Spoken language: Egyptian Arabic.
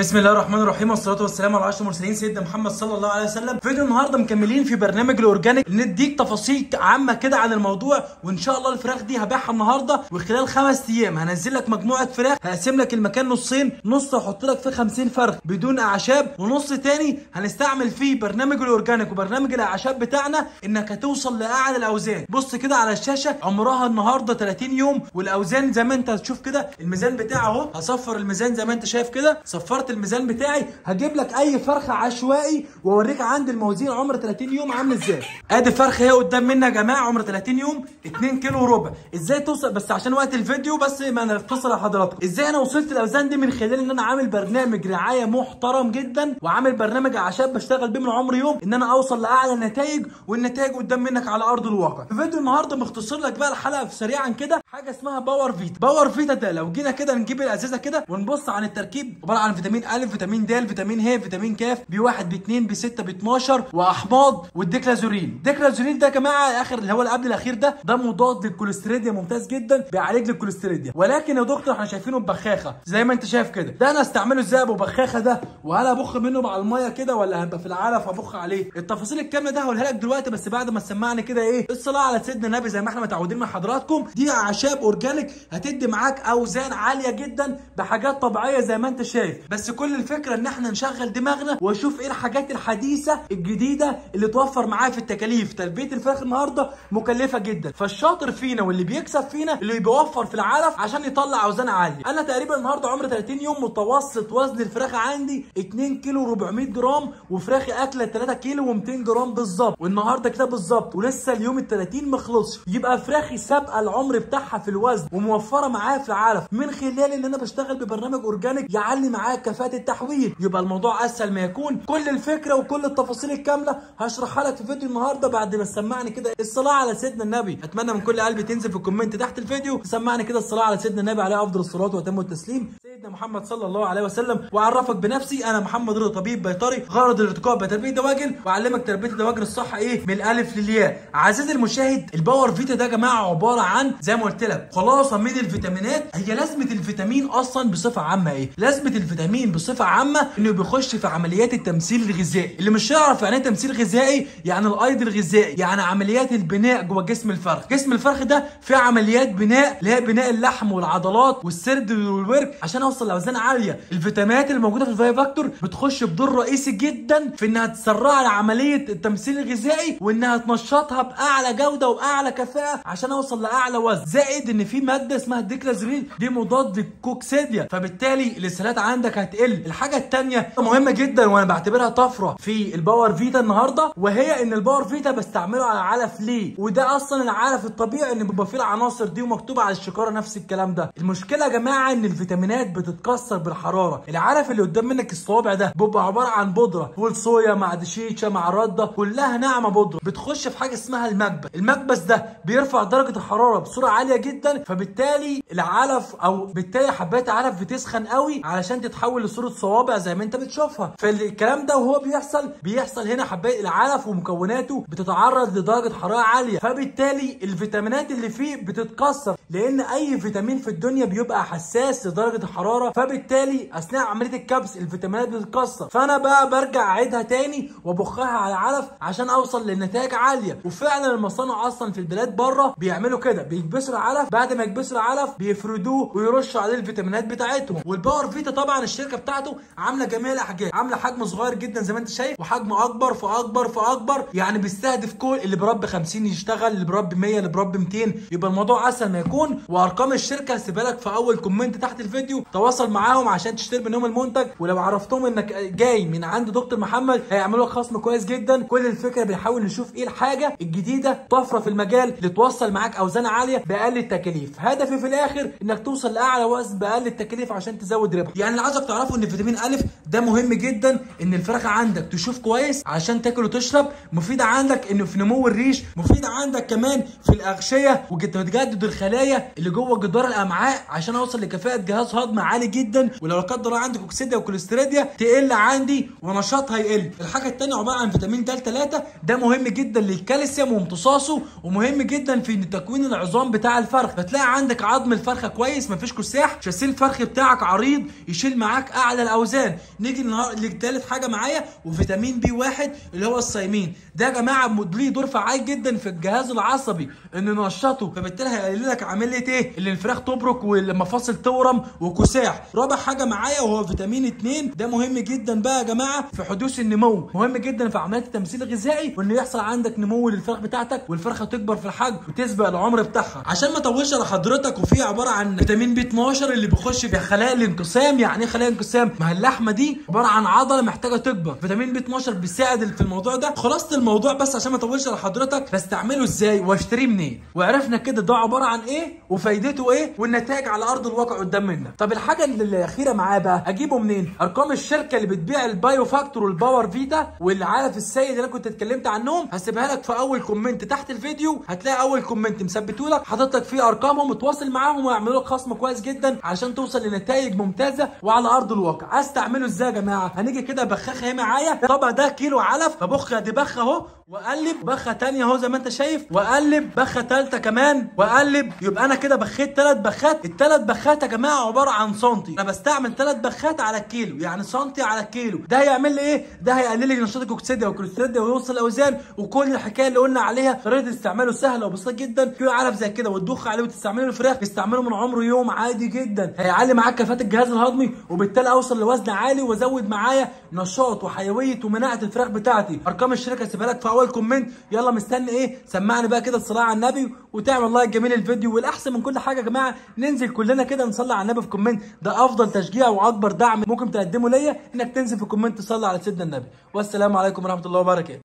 بسم الله الرحمن الرحيم والصلاه والسلام على اشرف المرسلين سيدنا محمد صلى الله عليه وسلم فيديو النهارده مكملين في برنامج الاورجانيك نديك تفاصيل عامه كده عن الموضوع وان شاء الله الفراخ دي هبيعها النهارده وخلال خمس ايام هنزل لك مجموعه فراخ هقسم لك المكان نصين نص احط لك فيه 50 فرخ بدون اعشاب ونص تاني هنستعمل فيه برنامج الاورجانيك وبرنامج الاعشاب بتاعنا انك هتوصل لاعلى الاوزان بص كده على الشاشه عمرها النهارده 30 يوم والاوزان زي ما انت هتشوف كده الميزان بتاعه اهو هصفر الميزان زي ما انت شايف كده صفرت الميزان بتاعي هجيب لك اي فرخه عشوائي واوريك عند الموازين عمر 30 يوم عامل ازاي ادي فرخه اهي قدام منا يا جماعه عمر 30 يوم 2 كيلو وربع ازاي توصل بس عشان وقت الفيديو بس ما انا اتصل لحضراتكم ازاي انا وصلت الاوزان دي من خلال ان انا عامل برنامج رعايه محترم جدا وعامل برنامج اعشاب بشتغل بيه من عمر يوم ان انا اوصل لاعلى نتائج والنتائج قدام منك على ارض الواقع في فيديو النهارده مختصر لك بقى الحلقه في سريعا كده حاجه اسمها باور فيتا باور فيتا ده لو جينا كده نجيب الازازه كده ونبص عن التركيب عباره عن فيتامين ا فيتامين د فيتامين ه فيتامين ك بي 1 بي 2 بي 6 بي 12 واحماض والديكلازورين الديكلازورين ده يا جماعه اخر اللي هو اللي قبل الاخير ده ده مضاد للكوليستيريديا ممتاز جدا بيعالج للكوليستيريديا ولكن يا دكتور احنا شايفينه ببخاخه زي ما انت شايف كده ده انا استعمله ازاي ابو بخاخه ده وهل ابخ منه مع الميه كده ولا هبقى في العلف ابخ عليه التفاصيل الكامله ده هقولها لك دلوقتي بس بعد ما تسمعني كده ايه الصلاه على سيدنا النبي زي ما احنا متعودين من حضراتكم دي اعشاب اورجانيك هتدي معاك اوزان عاليه جدا بحاجات طبيعيه زي ما انت شايف بس كل الفكره ان احنا نشغل دماغنا واشوف ايه الحاجات الحديثه الجديده اللي توفر معايا في التكاليف تربيه الفراخ النهارده مكلفه جدا فالشاطر فينا واللي بيكسب فينا اللي بيوفر في العلف عشان يطلع اوزان عاليه انا تقريبا النهارده عمري 30 يوم متوسط وزن الفراخ عندي 2 كيلو 400 جرام وفراخي اكله 3 كيلو و200 جرام بالظبط والنهارده كده بالظبط ولسه اليوم ال 30 ما خلصش يبقى فراخي سابقه العمر بتاعها في الوزن وموفره معايا في العلف من خلال ان انا بشتغل ببرنامج اورجانيك يعلي معايا كفاءه التحويل يبقى الموضوع اسهل ما يكون كل الفكره وكل التفاصيل الكامله هشرحها لك في فيديو النهارده بعد ما تسمعني كده الصلاه على سيدنا النبي اتمنى من كل قلبي تنزل في الكومنت تحت الفيديو تسمعني كده الصلاه على سيدنا النبي عليه افضل الصلاه واتم التسليم سيدنا محمد صلى الله عليه وسلم واعرفك بنفسي انا محمد رضا طبيب بيطري غرض الارتقاء بتربيه دواجن واعلمك تربيه الدواجن الصح ايه من الالف للياء عزيزي المشاهد الباور فيتا ده يا جماعه عباره عن زي ما قلت لك خلاصه من الفيتامينات هي لازمه الفيتامين اصلا بصفه عامه ايه لازمه الفيتامين بصفه عامه انه بيخش في عمليات التمثيل الغذائي اللي مش يعرف يعني ايه تمثيل غذائي يعني الايض الغذائي يعني عمليات البناء جوه جسم الفرخ جسم الفرخ ده فيه عمليات بناء اللي هي بناء اللحم والعضلات والسرد والورك عشان اوصل لاوزان عاليه الفيتامينات اللي موجوده في الفاي فاكتور بتخش بدور رئيسي جدا في انها تسرع عمليه التمثيل الغذائي وانها تنشطها باعلى جوده واعلى كفاءه عشان اوصل لاعلى وزن زائد ان في ماده اسمها الديكلازرين دي مضاد للكوكسيديا فبالتالي الاسهالات عندك هتقل الحاجه الثانيه مهمه جدا وانا بعتبرها طفره في الباور فيتا النهارده وهي ان الباور فيتا بستعمله على علف ليه وده اصلا العلف الطبيعي ان بيبقى فيه العناصر دي ومكتوب على الشكاره نفس الكلام ده المشكله يا جماعه ان الفيتامينات بتتكسر بالحراره العلف اللي قدام منك الصوابع ده بيبقى عباره عن بودره فول صويا مع دشيشه مع رده كلها ناعمه بودره بتخش في حاجه اسمها المكبس المكبس ده بيرفع درجه الحراره بسرعه عاليه جدا فبالتالي العلف او بالتالي حبات العلف بتسخن قوي علشان تتحول لصوره صوابع زي ما انت بتشوفها فالكلام ده وهو بيحصل بيحصل هنا حبات العلف ومكوناته بتتعرض لدرجه حراره عاليه فبالتالي الفيتامينات اللي فيه بتتكسر لان اي فيتامين في الدنيا بيبقى حساس لدرجه الحراره فبالتالي اثناء عمليه الكبس الفيتامينات بتتكسر فانا بقى برجع اعيدها تاني وابخها على العلف عشان اوصل لنتائج عاليه وفعلا المصانع اصلا في البلاد بره بيعملوا كده بيكبسوا العلف بعد ما يكبسوا العلف بيفردوه ويرشوا عليه الفيتامينات بتاعتهم والباور فيتا طبعا الشركه بتاعته عامله جميع الاحجام عامله حجم صغير جدا زي ما انت شايف وحجم اكبر فاكبر فاكبر يعني بيستهدف كل اللي برب 50 يشتغل اللي برب 100 اللي برب 200 يبقى الموضوع اسهل ما يكون وارقام الشركه هسيبها لك في اول كومنت تحت الفيديو تواصل معاهم عشان تشتري منهم المنتج ولو عرفتهم انك جاي من عند دكتور محمد هيعملوا لك خصم كويس جدا كل الفكره بنحاول نشوف ايه الحاجه الجديده طفره في المجال اللي توصل معاك اوزان عاليه باقل التكاليف هدفي في الاخر انك توصل لاعلى وزن باقل التكاليف عشان تزود ربح يعني اللي عايزك تعرفه ان فيتامين ا ده مهم جدا ان الفراخ عندك تشوف كويس عشان تاكل وتشرب مفيده عندك انه في نمو الريش مفيده عندك كمان في الاغشيه وتجدد الخلايا الخلايا اللي جوه جدار الامعاء عشان اوصل لكفاءه جهاز هضم عالي جدا ولو لا قدر الله عندي كوكسيديا وكوليستريديا تقل عندي ونشاطها يقل الحاجه الثانيه عباره عن فيتامين د 3 ده مهم جدا للكالسيوم وامتصاصه ومهم جدا في تكوين العظام بتاع الفرخ فتلاقي عندك عظم الفرخه كويس مفيش كساح شاسيه الفرخ بتاعك عريض يشيل معاك اعلى الاوزان نيجي النهار- لثالث حاجه معايا وفيتامين بي واحد اللي هو الصيامين ده يا جماعه ليه دور فعال جدا في الجهاز العصبي انه ينشطه فبالتالي هيقلل لك عمليه ايه اللي الفراخ تبرك والمفاصل تورم وكساح رابع حاجه معايا وهو فيتامين 2 ده مهم جدا بقى يا جماعه في حدوث النمو مهم جدا في عمليه التمثيل الغذائي وان يحصل عندك نمو للفراخ بتاعتك والفرخه تكبر في الحجم وتسبق العمر بتاعها عشان ما اطولش على حضرتك وفي عباره عن فيتامين بي 12 اللي بيخش في خلايا الانقسام يعني ايه خلايا الانقسام ما هي اللحمه دي عباره عن عضله محتاجه تكبر فيتامين بي 12 بيساعد في الموضوع ده خلاصه الموضوع بس عشان ما اطولش على حضرتك بستعمله ازاي واشتريه منين وعرفنا كده ده عباره عن ايه وفايدته ايه والنتائج على ارض الواقع قدام منا طب الحاجه اللي الاخيره معاه بقى اجيبه منين ارقام الشركه اللي بتبيع البايو فاكتور والباور فيتا والعلف السيد اللي انا كنت اتكلمت عنهم هسيبها لك في اول كومنت تحت الفيديو هتلاقي اول كومنت مثبته لك حاطط لك فيه ارقامهم وتواصل معاهم ويعملوا لك خصم كويس جدا عشان توصل لنتائج ممتازه وعلى ارض الواقع عايز تعمله ازاي يا جماعه هنيجي كده بخاخه اهي معايا طبق ده كيلو علف ببخ دي بخه اهو واقلب بخه تانية اهو زي ما انت شايف واقلب بخه تالتة كمان واقلب يبقى انا كده بخيت ثلاث بخات الثلاث بخات يا جماعه عباره عن سنتي انا بستعمل ثلاث بخات على الكيلو يعني سنتي على الكيلو ده هيعمل لي ايه ده هيقلل لي نشاط الكوكسيديا والكوليسترول ويوصل الاوزان وكل الحكايه اللي قلنا عليها طريقه استعماله سهله وبسيطه جدا كيلو علف زي كده وتضخ عليه وتستعمله الفراخ تستعمله من عمره يوم عادي جدا هيعلي معاك كفاءه الجهاز الهضمي وبالتالي اوصل لوزن عالي وازود معايا نشاط وحيويه ومناعه الفراخ بتاعتي ارقام الشركه هسيبها لك في اول كومنت يلا مستني ايه سمعني بقى كده الصلاه على النبي وتعمل لايك جميل الفيديو والاحسن من كل حاجه يا جماعه ننزل كلنا كده نصلي على النبي في كومنت ده افضل تشجيع واكبر دعم ممكن تقدمه ليا انك تنزل في كومنت تصلي على سيدنا النبي والسلام عليكم ورحمه الله وبركاته